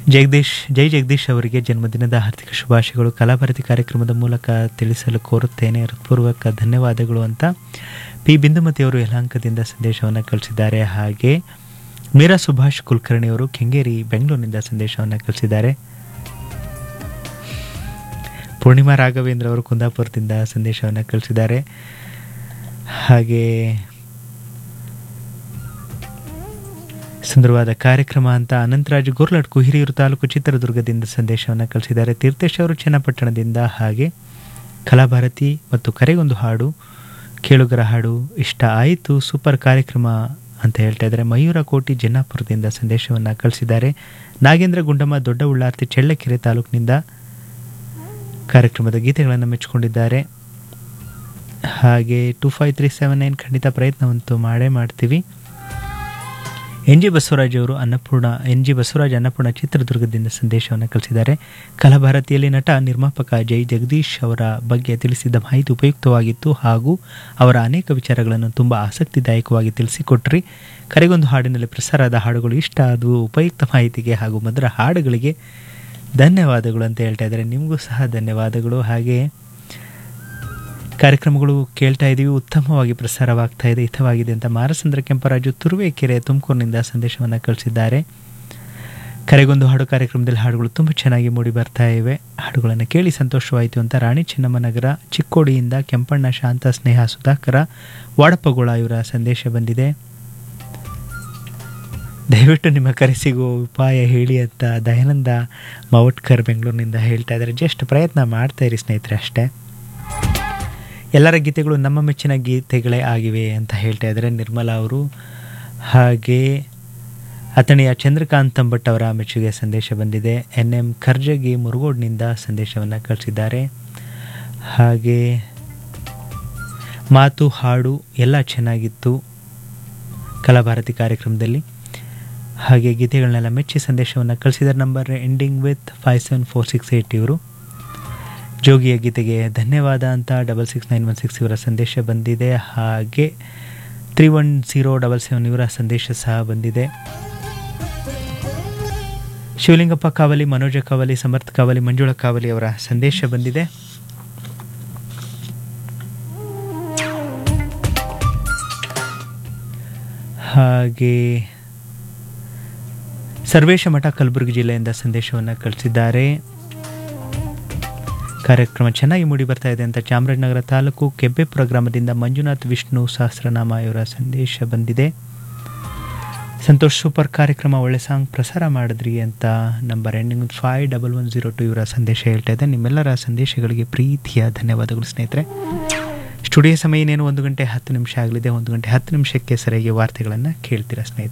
ಜಗದೀಶ್ ಜೈ ಜಗದೀಶ್ ಅವರಿಗೆ ಜನ್ಮದಿನದ ಹಾರ್ದಿಕ ಶುಭಾಶಯಗಳು ಕಲಾಭಾರತಿ ಕಾರ್ಯಕ್ರಮದ ಮೂಲಕ ತಿಳಿಸಲು ಕೋರುತ್ತೇನೆ ಹೃತ್ಪೂರ್ವಕ ಧನ್ಯವಾದಗಳು ಅಂತ ಪಿ ಬಿಂದುಮತಿ ಅವರು ಯಲಹಂಕದಿಂದ ಸಂದೇಶವನ್ನು ಕಳಿಸಿದ್ದಾರೆ ಹಾಗೆ ಮೀರಾ ಸುಭಾಷ್ ಕುಲಕರ್ಣಿ ಅವರು ಕೆಂಗೇರಿ ಬೆಂಗಳೂರಿನಿಂದ ಸಂದೇಶವನ್ನು ಕಳಿಸಿದ್ದಾರೆ ಪೂರ್ಣಿಮಾ ರಾಘವೇಂದ್ರ ಅವರು ಕುಂದಾಪುರದಿಂದ ಸಂದೇಶವನ್ನು ಕಳಿಸಿದ್ದಾರೆ ಹಾಗೆ ಸುಂದರವಾದ ಕಾರ್ಯಕ್ರಮ ಅಂತ ಅನಂತರಾಜ್ ಗುರ್ಲಟ್ಕು ಹಿರಿಯೂರು ತಾಲೂಕು ಚಿತ್ರದುರ್ಗದಿಂದ ಸಂದೇಶವನ್ನು ಕಳಿಸಿದ್ದಾರೆ ತೀರ್ಥೇಶ್ ಅವರು ಚನ್ನಪಟ್ಟಣದಿಂದ ಹಾಗೆ ಕಲಾಭಾರತಿ ಮತ್ತು ಕರೆಗೊಂದು ಹಾಡು ಕೇಳುಗರ ಹಾಡು ಇಷ್ಟ ಆಯಿತು ಸೂಪರ್ ಕಾರ್ಯಕ್ರಮ ಅಂತ ಹೇಳ್ತಾ ಇದ್ದಾರೆ ಮಯೂರ ಕೋಟಿ ಜನ್ನಾಪುರದಿಂದ ಸಂದೇಶವನ್ನು ಕಳಿಸಿದ್ದಾರೆ ನಾಗೇಂದ್ರ ಗುಂಡಮ್ಮ ದೊಡ್ಡ ಉಳ್ಳಾರ್ತಿ ಚಳ್ಳಕೆರೆ ತಾಲೂಕಿನಿಂದ ಕಾರ್ಯಕ್ರಮದ ಗೀತೆಗಳನ್ನು ಮೆಚ್ಚಿಕೊಂಡಿದ್ದಾರೆ ಹಾಗೆ two five three seven nine ಖಂಡಿತ ಪ್ರಯತ್ನವಂತೂ ಮಾಡೇ ಮಾಡ್ತೀವಿ ಎನ್ ಜಿ ಬಸವರಾಜ್ ಅವರು ಅನ್ನಪೂರ್ಣ ಎನ್ ಜಿ ಬಸವರಾಜ್ ಅನ್ನಪೂರ್ಣ ಚಿತ್ರದುರ್ಗದಿಂದ ಸಂದೇಶವನ್ನು ಕಳಿಸಿದ್ದಾರೆ ಕಲಾಭಾರತಿಯಲ್ಲಿ ನಟ ನಿರ್ಮಾಪಕ ಜೈ ಜಗದೀಶ್ ಅವರ ಬಗ್ಗೆ ತಿಳಿಸಿದ ಮಾಹಿತಿ ಉಪಯುಕ್ತವಾಗಿತ್ತು ಹಾಗೂ ಅವರ ಅನೇಕ ವಿಚಾರಗಳನ್ನು ತುಂಬ ಆಸಕ್ತಿದಾಯಕವಾಗಿ ತಿಳಿಸಿಕೊಟ್ರಿ ಕರೆಗೊಂದು ಹಾಡಿನಲ್ಲಿ ಪ್ರಸಾರದ ಹಾಡುಗಳು ಇಷ್ಟ ಅದು ಉಪಯುಕ್ತ ಮಾಹಿತಿಗೆ ಹಾಗೂ ಮಧುರ ಹಾಡುಗಳಿಗೆ ಧನ್ಯವಾದಗಳು ಅಂತ ಹೇಳ್ತಾ ಇದ್ದಾರೆ ನಿಮಗೂ ಸಹ ಧನ್ಯವಾದಗಳು ಹಾಗೆ ಕಾರ್ಯಕ್ರಮಗಳು ಕೇಳ್ತಾ ಇದ್ದೀವಿ ಉತ್ತಮವಾಗಿ ಪ್ರಸಾರವಾಗ್ತಾ ಇದೆ ಹಿತವಾಗಿದೆ ಅಂತ ಮಾರಸಂದ್ರ ಕೆಂಪರಾಜು ತುರುವೇಕೆರೆ ತುಮಕೂರಿನಿಂದ ಸಂದೇಶವನ್ನು ಕಳಿಸಿದ್ದಾರೆ ಕರೆಗೊಂದು ಹಾಡು ಕಾರ್ಯಕ್ರಮದಲ್ಲಿ ಹಾಡುಗಳು ತುಂಬ ಚೆನ್ನಾಗಿ ಮೂಡಿ ಬರ್ತಾ ಇವೆ ಹಾಡುಗಳನ್ನು ಕೇಳಿ ಸಂತೋಷವಾಯಿತು ಅಂತ ರಾಣಿ ಚೆನ್ನಮ್ಮನಗರ ಚಿಕ್ಕೋಡಿಯಿಂದ ಕೆಂಪಣ್ಣ ಶಾಂತ ಸ್ನೇಹ ಸುಧಾಕರ ವಾಡಪ್ಪಗೋಳ ಇವರ ಸಂದೇಶ ಬಂದಿದೆ ದಯವಿಟ್ಟು ನಿಮ್ಮ ಕರೆ ಸಿಗುವ ಉಪಾಯ ಹೇಳಿ ಅಂತ ದಯಾನಂದ ಮವಟ್ಕರ್ ಬೆಂಗಳೂರಿನಿಂದ ಹೇಳ್ತಾ ಇದ್ದಾರೆ ಜಸ್ಟ್ ಪ್ರಯತ್ನ ಮಾಡ್ತಾ ಇರಿ ಸ್ನೇಹಿತರೆ ಅಷ್ಟೇ ಎಲ್ಲರ ಗೀತೆಗಳು ನಮ್ಮ ಮೆಚ್ಚಿನ ಗೀತೆಗಳೇ ಆಗಿವೆ ಅಂತ ಹೇಳ್ತಾ ಇದ್ದಾರೆ ನಿರ್ಮಲಾ ಅವರು ಹಾಗೆ ಅಥಣಿಯ ಚಂದ್ರಕಾಂತ್ ಅಂಬಟ್ ಅವರ ಮೆಚ್ಚುಗೆ ಸಂದೇಶ ಬಂದಿದೆ ಎನ್ ಎಂ ಖರ್ಜಗಿ ಮುರುಗೋಡ್ನಿಂದ ಸಂದೇಶವನ್ನು ಕಳಿಸಿದ್ದಾರೆ ಹಾಗೆ ಮಾತು ಹಾಡು ಎಲ್ಲ ಚೆನ್ನಾಗಿತ್ತು ಕಲಾಭಾರತಿ ಕಾರ್ಯಕ್ರಮದಲ್ಲಿ ಹಾಗೆ ಗೀತೆಗಳನ್ನೆಲ್ಲ ಮೆಚ್ಚಿ ಸಂದೇಶವನ್ನು ಕಳಿಸಿದ್ದಾರೆ number ending with five seven four six eight ಇವರು ಜೋಗಿಯ ಗೀತೆಗೆ ಧನ್ಯವಾದ ಅಂತ double six nine one six ಇವರ ಸಂದೇಶ ಬಂದಿದೆ ಹಾಗೆ three one zero double seven ಇವರ ಸಂದೇಶ ಸಹ ಬಂದಿದೆ ಶಿವಲಿಂಗಪ್ಪ ಕಾವಲಿ ಮನೋಜ ಕಾವಲಿ ಸಮರ್ಥ ಕಾವಲಿ ಮಂಜುಳಾ ಕಾವಲಿ ಅವರ ಸಂದೇಶ ಬಂದಿದೆ ಹಾಗೆ ಸರ್ವೇಶ ಮಠ ಕಲಬುರಗಿ ಜಿಲ್ಲೆಯಿಂದ ಸಂದೇಶವನ್ನು ಕಳಿಸಿದ್ದಾರೆ ಕಾರ್ಯಕ್ರಮ ಚೆನ್ನಾಗಿ ಮೂಡಿ ಬರ್ತಾ ಇದೆ ಅಂತ ಚಾಮರಾಜನಗರ ತಾಲೂಕು ಕೆಬ್ಬೆಪುರ ಗ್ರಾಮದಿಂದ ಮಂಜುನಾಥ್ ವಿಷ್ಣು ಸಹಸ್ರನಾಮ ಇವರ ಸಂದೇಶ ಬಂದಿದೆ ಸಂತೋಷ್ ಸೂಪರ್ ಕಾರ್ಯಕ್ರಮ ಒಳ್ಳೆ ಸಾಂಗ್ ಪ್ರಸಾರ ಮಾಡಿದ್ರಿ ಅಂತ number ending five double one zero two ಇವರ ಸಂದೇಶ ಹೇಳ್ತಾ ಇದೆ ನಿಮ್ಮೆಲ್ಲರ ಸಂದೇಶಗಳಿಗೆ ಪ್ರೀತಿಯ ಧನ್ಯವಾದಗಳು ಸ್ನೇಹಿತರೆ ಸ್ಟುಡಿಯೋ ಸಮಯ ಇನ್ನೇನು ಒಂದು ಗಂಟೆ ಹತ್ತು ನಿಮಿಷ ಆಗಲಿದೆ ಒಂದು ಗಂಟೆ ಹತ್ತು ನಿಮಿಷಕ್ಕೆ ಸರಿಯಾಗಿ ವಾರ್ತೆಗಳನ್ನು ಕೇಳ್ತೀರಾ ಸ್ನೇಹಿತರೆ